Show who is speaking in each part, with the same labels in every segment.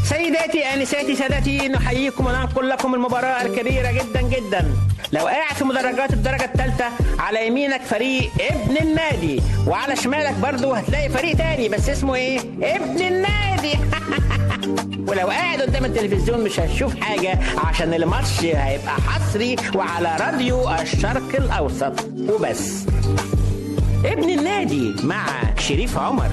Speaker 1: سيداتي انساتي سادتي نحييكم وننقل لكم المباراه الكبيره جدا جدا لو قاعد في مدرجات الدرجه الثالثه على يمينك فريق ابن النادي وعلى شمالك برضو هتلاقي فريق تاني بس اسمه ايه ابن النادي ولو قاعد قدام التلفزيون مش هتشوف حاجة عشان الماتش هيبقى حصري وعلى راديو الشرق الأوسط وبس ابن النادي مع شريف عمر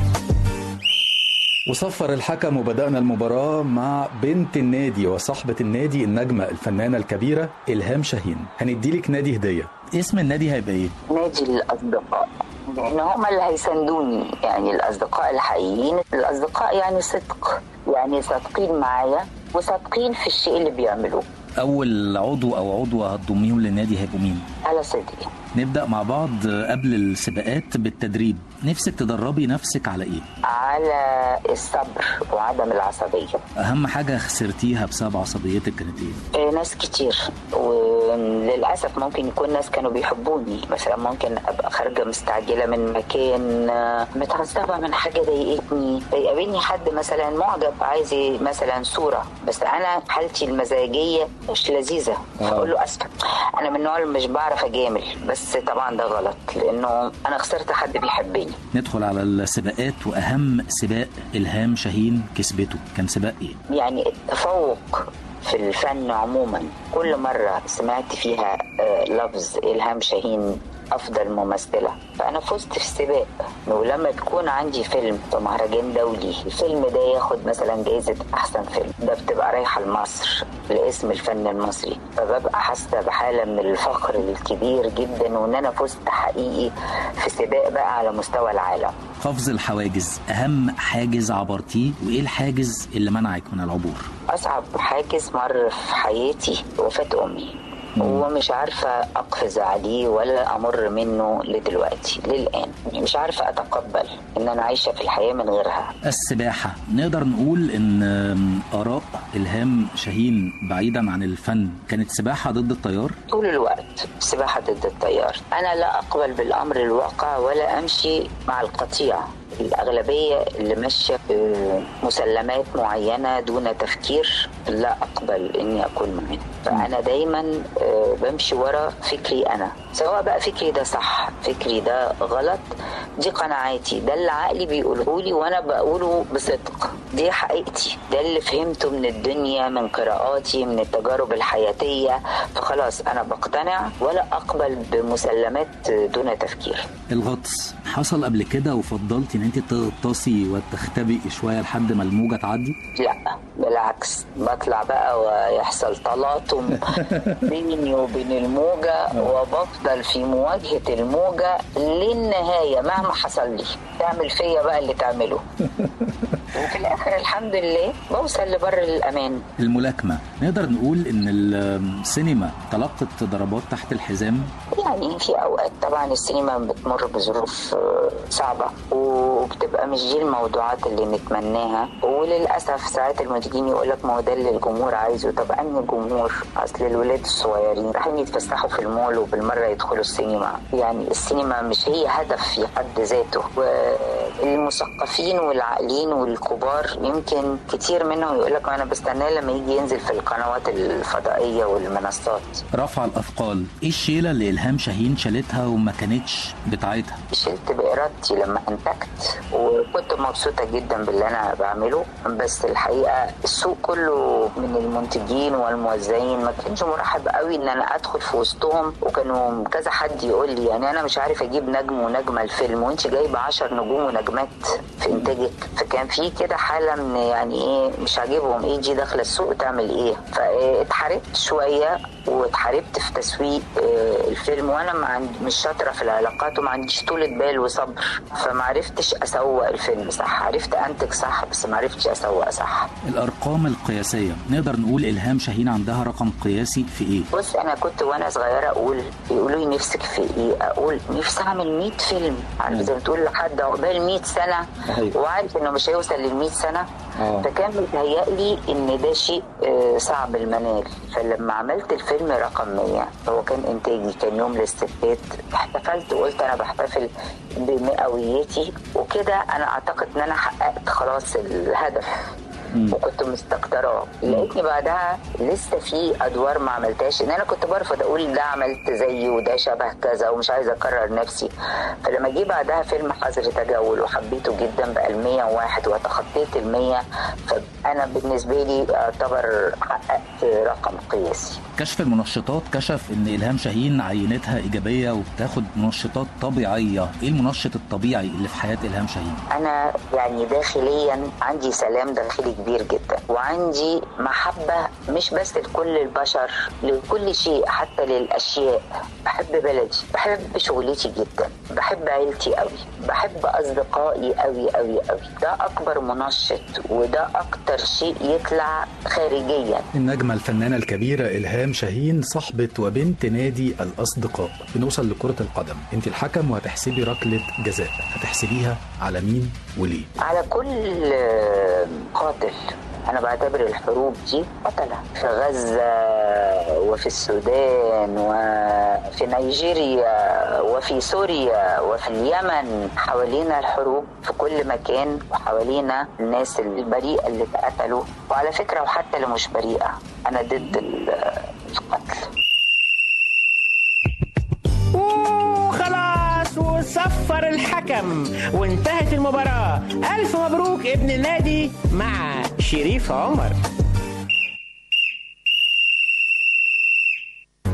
Speaker 2: وصفر الحكم وبدأنا المباراة مع بنت النادي وصاحبة النادي النجمة الفنانة الكبيرة إلهام شاهين هنديلك نادي هدية اسم النادي هيبقى ايه؟
Speaker 3: نادي الأصدقاء لأن هم اللي هيساندوني يعني الأصدقاء الحقيقيين الأصدقاء يعني صدق يعني صادقين معايا وصادقين في الشيء اللي بيعملوه
Speaker 2: أول عضو أو عضوة هتضميهم للنادي هيبقوا مين؟
Speaker 3: على صدقي
Speaker 2: نبدأ مع بعض قبل السباقات بالتدريب نفسك تدربي نفسك على ايه؟
Speaker 3: على الصبر وعدم العصبية
Speaker 2: أهم حاجة خسرتيها بسبب عصبيتك كانت ايه؟
Speaker 3: آه، ناس كتير وللأسف ممكن يكون ناس كانوا بيحبوني مثلا ممكن أبقى خارجة مستعجلة من مكان آه، متعصبة من حاجة ضايقتني يقابلني حد مثلا معجب عايز ي- مثلا صورة بس أنا حالتي المزاجية مش لذيذة فأقول له أسفة أنا من النوع اللي مش بعرف أجامل بس طبعا ده غلط لأنه أنا خسرت حد بيحبني
Speaker 2: ندخل على السباقات وأهم سباق إلهام شاهين كسبته كان سباق ايه؟
Speaker 3: يعني التفوق في الفن عموما كل مرة سمعت فيها آه، لفظ إلهام شاهين أفضل ممثلة فأنا فزت في السباق ولما بيكون عندي فيلم في مهرجان دولي الفيلم ده ياخد مثلا جايزة أحسن فيلم ده بتبقى رايحة لمصر لاسم الفن المصري فببقى حاسة بحالة من الفخر الكبير جدا وإن أنا فزت حقيقي في سباق بقى على مستوى العالم
Speaker 2: قفز الحواجز أهم حاجز عبرتيه وإيه الحاجز اللي منعك من العبور؟
Speaker 3: أصعب حاجز مر في حياتي وفاة أمي ومش عارفة أقفز عليه ولا أمر منه لدلوقتي للآن مش عارفة أتقبل إن أنا عايشة في الحياة من غيرها
Speaker 2: السباحة نقدر نقول إن آراء إلهام شاهين بعيدا عن الفن كانت سباحة ضد التيار
Speaker 3: طول الوقت سباحة ضد التيار أنا لا أقبل بالأمر الواقع ولا أمشي مع القطيع الأغلبية اللي ماشية بمسلمات معينة دون تفكير لا أقبل إني أكون معاه فأنا دايما آه، بمشي ورا فكري أنا سواء بقى فكري ده صح فكري ده غلط دي قناعاتي ده اللي عقلي بيقوله لي وأنا بقوله بصدق دي حقيقتي ده اللي فهمته من الدنيا من قراءاتي من التجارب الحياتية فخلاص أنا بقتنع ولا أقبل بمسلمات دون تفكير
Speaker 2: الغطس حصل قبل كده وفضلتي إن أنت تغطسي وتختبئي شوية لحد ما الموجة تعدي؟
Speaker 3: لا بالعكس بطلع بقى ويحصل تلاطم بيني وبين الموجة وبفضل في مواجهة الموجة للنهاية مهما حصل لي تعمل فيا بقى اللي تعمله وفي الآخر الحمد لله بوصل لبر الأمان
Speaker 2: الملاكمة نقدر نقول إن السينما تلقت ضربات تحت الحزام
Speaker 3: يعني في اوقات طبعا السينما بتمر بظروف آه، صعبه وبتبقى مش دي الموضوعات اللي نتمناها وللاسف ساعات المنتجين يقول لك ما هو ده اللي الجمهور عايزه طب انهي جمهور اصل الولاد الصغيرين رايحين يتفسحوا في المول وبالمره يدخلوا السينما يعني السينما مش هي هدف في حد ذاته والمثقفين والعاقلين والكبار يمكن كتير منهم يقول لك انا بستناه لما يجي ينزل في القنوات الفضائيه والمنصات
Speaker 2: رفع الأثقال إيه الشيلة اللي إلهام شاهين شالتها وما كانتش بتاعتها؟
Speaker 3: شلت بإرادتي لما أنتجت وكنت مبسوطة جدا باللي أنا بعمله بس الحقيقة السوق كله من المنتجين والموزعين ما كانش مرحب قوي إن أنا أدخل في وسطهم وكانوا كذا حد يقول لي يعني أنا مش عارف أجيب نجم ونجمة الفيلم وأنت جايبة عشر نجوم ونجمات في إنتاجك فكان في كده حالة من يعني إيه مش عاجبهم إيه دي داخلة السوق تعمل إيه فاتحاربت شوية واتحاربت في تسويق آه، الفيلم وانا ما عندي مش شاطره في العلاقات وما عنديش طولة بال وصبر فما عرفتش اسوق الفيلم صح عرفت انتج صح بس ما عرفتش اسوق صح
Speaker 2: الأرقام القياسية نقدر نقول إلهام شاهين عندها رقم قياسي في إيه؟
Speaker 3: بص انا كنت وانا صغيره اقول يقولوا لي نفسك في ايه اقول نفسي اعمل 100 فيلم عارف زي ما تقول لحد عقبال 100 سنه
Speaker 2: أيوة.
Speaker 3: وعارف انه مش هيوصل لل 100 سنه
Speaker 2: آه.
Speaker 3: فكان متهيألي ان ده شيء آه، صعب المنال فلما عملت الفيلم رقم 100 هو كان انتاجي كان يوم للستات احتفلت وقلت انا بحتفل بمئويتي وكده انا اعتقد ان انا حققت خلاص الهدف وكنت مستكتراه لقيتني بعدها لسه في ادوار ما عملتهاش ان انا كنت برفض اقول ده عملت زيه وده شبه كذا ومش عايزه اكرر نفسي فلما جه بعدها فيلم حظر تجول وحبيته جدا بقى ال 101 وتخطيت ال 100 فانا بالنسبه لي اعتبر حققت رقم قياسي
Speaker 2: كشف المنشطات كشف ان الهام شاهين عينتها ايجابيه وبتاخد منشطات طبيعيه ايه المنشط الطبيعي اللي في حياه الهام شاهين
Speaker 3: انا يعني داخليا عندي سلام داخلي كبير جدا وعندي محبه مش بس لكل البشر لكل شيء حتى للاشياء بحب بلدي بحب شغلتي جدا بحب عيلتي قوي بحب اصدقائي قوي قوي قوي ده اكبر منشط وده اكتر شيء يطلع خارجيا
Speaker 2: النجمة الفنانة الكبيرة إلهام شاهين صاحبة وبنت نادي الأصدقاء بنوصل لكرة القدم أنت الحكم وهتحسبي ركلة جزاء هتحسبيها على مين وليه
Speaker 3: على كل قاتل أنا بعتبر الحروب دي قتلة في غزة وفي السودان وفي نيجيريا وفي سوريا وفي اليمن حوالينا الحروب في كل مكان وحوالينا الناس البريئة اللي اتقتلوا وعلى فكرة وحتى اللي مش بريئة أنا ضد القتل
Speaker 1: وخلاص وصفر الحكم وانتهت المباراة ألف مبروك ابن النادي مع شريف عمر